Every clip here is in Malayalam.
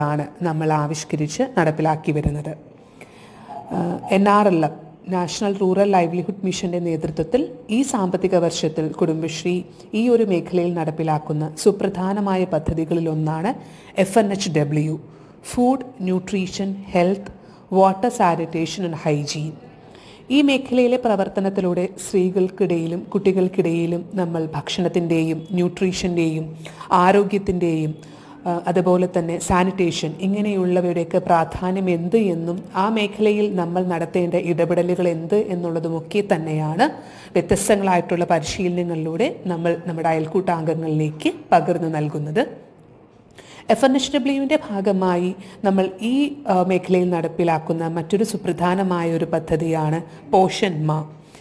ആണ് നമ്മൾ ആവിഷ്കരിച്ച് നടപ്പിലാക്കി വരുന്നത് N R L M national rural livelihood മിഷന്റെ നേതൃത്വത്തിൽ ഈ സാമ്പത്തിക വർഷത്തിൽ കുടുംബശ്രീ ഈ ഒരു മേഖലയിൽ നടപ്പിലാക്കുന്ന സുപ്രധാനമായ പദ്ധതികളിലൊന്നാണ് F N H W food nutrition health water sanitation and hygiene ഈ മേഖലയിലെ പ്രവർത്തനത്തിലൂടെ സ്ത്രീകൾക്കിടയിലും കുട്ടികൾക്കിടയിലും നമ്മൾ ഭക്ഷണത്തിൻ്റെയും ന്യൂട്രീഷൻ്റെയും ആരോഗ്യത്തിൻ്റെയും ആ, അതുപോലെ തന്നെ സാനിറ്റേഷൻ ഇങ്ങനെയുള്ളവയുടെയൊക്കെ പ്രാധാന്യം എന്ത് എന്നും ആ മേഖലയിൽ നമ്മൾ നടത്തേണ്ട ഇടപെടലുകൾ എന്ത് എന്നുള്ളതുമൊക്കെ തന്നെയാണ് വ്യത്യസ്തങ്ങളായിട്ടുള്ള പരിശീലനങ്ങളിലൂടെ നമ്മൾ നമ്മുടെ അയൽക്കൂട്ടാംഗങ്ങളിലേക്ക് പകർന്നു നൽകുന്നത് എഫ് എൻ എച്ച് ഡബ്ല്യുവിൻ്റെ ഭാഗമായി നമ്മൾ ഈ ആ, മേഖലയിൽ നടപ്പിലാക്കുന്ന മറ്റൊരു സുപ്രധാനമായ ഒരു പദ്ധതിയാണ് പോഷൻ മാ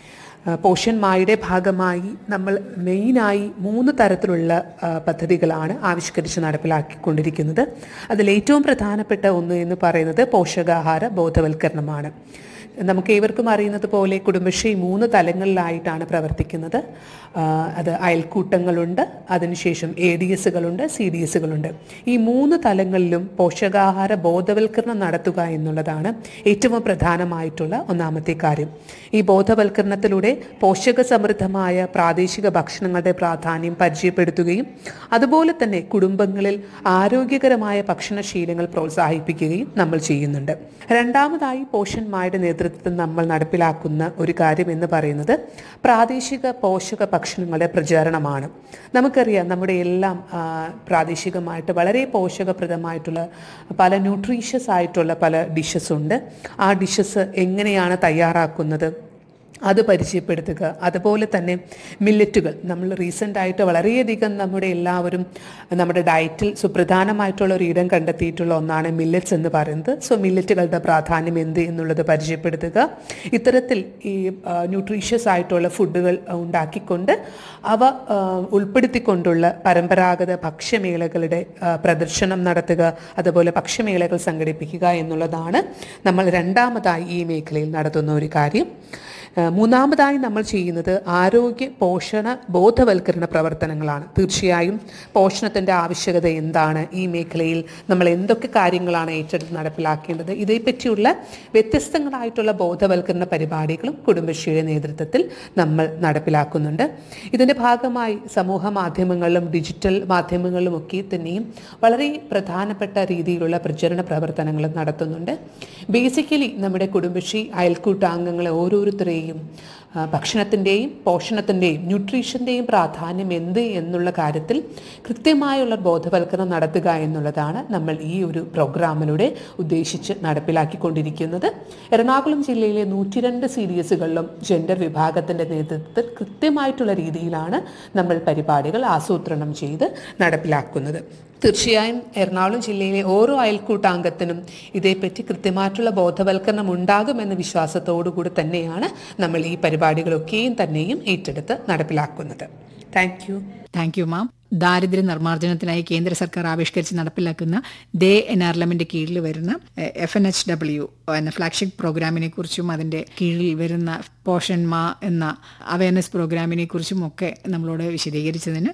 ആ, പോഷൻ മായുടെ ഭാഗമായി നമ്മൾ മെയിനായി മൂന്ന് തരത്തിലുള്ള ആ, പദ്ധതികളാണ് ആവിഷ്കരിച്ച് നടപ്പിലാക്കിക്കൊണ്ടിരിക്കുന്നത് അതിൽ ഏറ്റവും പ്രധാനപ്പെട്ട ഒന്ന് എന്ന് പറയുന്നത് പോഷകാഹാര ബോധവൽക്കരണമാണ് നമുക്ക് ഏവർക്കും അറിയുന്നത് പോലെ കുടുംബശ്രീ മൂന്ന് തലങ്ങളിലായിട്ടാണ് പ്രവർത്തിക്കുന്നത് ആ, അത് അയൽക്കൂട്ടങ്ങളുണ്ട് അതിനുശേഷം എ ഡി എസുകളുണ്ട് സി ഡി എസുകളുണ്ട് ഈ മൂന്ന് തലങ്ങളിലും പോഷകാഹാര ബോധവൽക്കരണം നടത്തുക എന്നുള്ളതാണ് ഏറ്റവും പ്രധാനമായിട്ടുള്ള ഒന്നാമത്തെ കാര്യം ഈ ബോധവൽക്കരണത്തിലൂടെ പോഷക സമൃദ്ധമായ പ്രാദേശിക ഭക്ഷണങ്ങളുടെ പ്രാധാന്യം പരിചയപ്പെടുത്തുകയും അതുപോലെ തന്നെ കുടുംബങ്ങളിൽ ആരോഗ്യകരമായ ഭക്ഷണശീലങ്ങൾ പ്രോത്സാഹിപ്പിക്കുകയും നമ്മൾ ചെയ്യുന്നുണ്ട് രണ്ടാമതായി പോഷൻ മായുടെ നേതൃത്വത്തിൽ നമ്മൾ നടപ്പിലാക്കുന്ന ഒരു കാര്യം എന്ന് പറയുന്നത് പ്രാദേശിക പോഷക ഭക്ഷണങ്ങളുടെ പ്രചാരണമാണ് നമുക്കറിയാം നമ്മുടെ എല്ലാം ആ, പ്രാദേശികമായിട്ട് വളരെ പോഷകപ്രദമായിട്ടുള്ള പല ന്യൂട്രീഷ്യസ് ആയിട്ടുള്ള പല ഡിഷസ് ഉണ്ട് ആ ഡിഷസ് എങ്ങനെയാണ് തയ്യാറാക്കുന്നത് അത് പരിചയപ്പെടുത്തുക അതുപോലെ തന്നെ മില്ലറ്റുകൾ നമ്മൾ റീസെൻ്റ് ആയിട്ട് വളരെയധികം നമ്മുടെ എല്ലാവരും നമ്മുടെ ഡയറ്റിൽ സുപ്രധാനമായിട്ടുള്ള ഒരു ഇടം കണ്ടെത്തിയിട്ടുള്ള ഒന്നാണ് മില്ലറ്റ്സ് എന്ന് പറയുന്നത് സോ മില്ലറ്റുകളുടെ പ്രാധാന്യം എന്ത് എന്നുള്ളത് പരിചയപ്പെടുത്തുക ഇത്തരത്തിൽ ഈ ന്യൂട്രീഷ്യസ് ആയിട്ടുള്ള ഫുഡുകൾ ഉണ്ടാക്കിക്കൊണ്ട് അവ ആ, ഉൾപ്പെടുത്തിക്കൊണ്ടുള്ള പരമ്പരാഗത ഭക്ഷ്യമേളകളുടെ ആ, പ്രദർശനം നടത്തുക അതുപോലെ ഭക്ഷ്യമേളകൾ സംഘടിപ്പിക്കുക എന്നുള്ളതാണ് നമ്മൾ രണ്ടാമതായി ഈ മേഖലയിൽ നടത്തുന്ന ഒരു കാര്യം ഏഹ് മൂന്നാമതായി നമ്മൾ ചെയ്യുന്നത് ആരോഗ്യ പോഷണ ബോധവൽക്കരണ പ്രവർത്തനങ്ങളാണ് തീർച്ചയായും പോഷണത്തിൻ്റെ ആവശ്യകത എന്താണ് ഈ മേഖലയിൽ നമ്മൾ എന്തൊക്കെ കാര്യങ്ങളാണ് ഏറ്റെടുത്ത് നടപ്പിലാക്കേണ്ടത് ഇതേപ്പറ്റിയുള്ള വ്യത്യസ്തങ്ങളായിട്ടുള്ള ബോധവൽക്കരണ പരിപാടികളും കുടുംബശ്രീയുടെ നേതൃത്വത്തിൽ നമ്മൾ നടപ്പിലാക്കുന്നുണ്ട് ഇതിൻ്റെ ഭാഗമായി സമൂഹ മാധ്യമങ്ങളിലും ഡിജിറ്റൽ മാധ്യമങ്ങളിലും ഒക്കെ തന്നെയും വളരെ പ്രധാനപ്പെട്ട രീതിയിലുള്ള പ്രചരണ പ്രവർത്തനങ്ങളും നടത്തുന്നുണ്ട് ബേസിക്കലി നമ്മുടെ കുടുംബശ്രീ അയൽക്കൂട്ടാംഗങ്ങളെ ഓരോരുത്തരെയും ആ, ഭക്ഷണത്തിൻ്റെയും പോഷണത്തിൻ്റെയും ന്യൂട്രീഷൻ്റെയും പ്രാധാന്യം എന്ത് എന്നുള്ള കാര്യത്തിൽ കൃത്യമായുള്ള ബോധവൽക്കരണം നടത്തുക എന്നുള്ളതാണ് നമ്മൾ ഈ ഒരു പ്രോഗ്രാമിലൂടെ ഉദ്ദേശിച്ച് നടപ്പിലാക്കിക്കൊണ്ടിരിക്കുന്നത് എറണാകുളം ജില്ലയിലെ നൂറ്റിരണ്ട് സി ഡി എസുകളിലും ജെൻഡർ വിഭാഗത്തിൻ്റെ നേതൃത്വത്തിൽ കൃത്യമായിട്ടുള്ള രീതിയിലാണ് നമ്മൾ പരിപാടികൾ ആസൂത്രണം ചെയ്ത് നടപ്പിലാക്കുന്നത് തീർച്ചയായും എറണാകുളം ജില്ലയിലെ ഓരോ അയൽക്കൂട്ടാംഗത്തിനും ഇതേപ്പറ്റി കൃത്യമായിട്ടുള്ള ബോധവൽക്കരണം ഉണ്ടാകുമെന്ന വിശ്വാസത്തോടു കൂടി തന്നെയാണ് നമ്മൾ ഈ പരിപാടികളൊക്കെയും തന്നെയും ഏറ്റെടുത്ത് നടപ്പിലാക്കുന്നത് thank you thank you ma'am ദാരിദ്ര്യ നിർമ്മാർജ്ജനത്തിനായി കേന്ദ്ര സർക്കാർ ആവിഷ്കരിച്ച് നടപ്പിലാക്കുന്ന ദേ എൻ ആർ എമ്മിന്റെ കീഴിൽ വരുന്ന എഫ് എൻ എച്ച് ഡബ്ല്യു എന്ന ഫ്ലാഗ്ഷിപ്പ് പ്രോഗ്രാമിനെ കുറിച്ചും അതിന്റെ കീഴിൽ വരുന്ന പോഷൻ മാ എന്ന അവയർനെസ് പ്രോഗ്രാമിനെ കുറിച്ചും ഒക്കെ നമ്മളോട് വിശദീകരിച്ചതിന്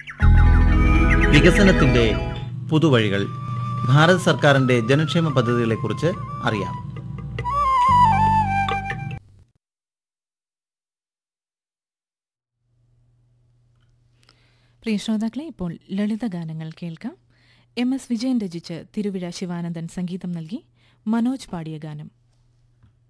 വികസനത്തിന്റെ പുതുവഴികൾ ഭാരത സർക്കാരിന്റെ ജനക്ഷേമ പദ്ധതികളെക്കുറിച്ച് അറിയാം പ്രിയ ശ്രോതാക്കളെ ഇപ്പോൾ ലളിത ഗാനങ്ങൾ കേൾക്കാം എം എസ് വിജയൻ രചിച്ച് തിരുവിഴ ശിവാനന്ദൻ സംഗീതം നൽകി മനോജ് പാടിയ ഗാനം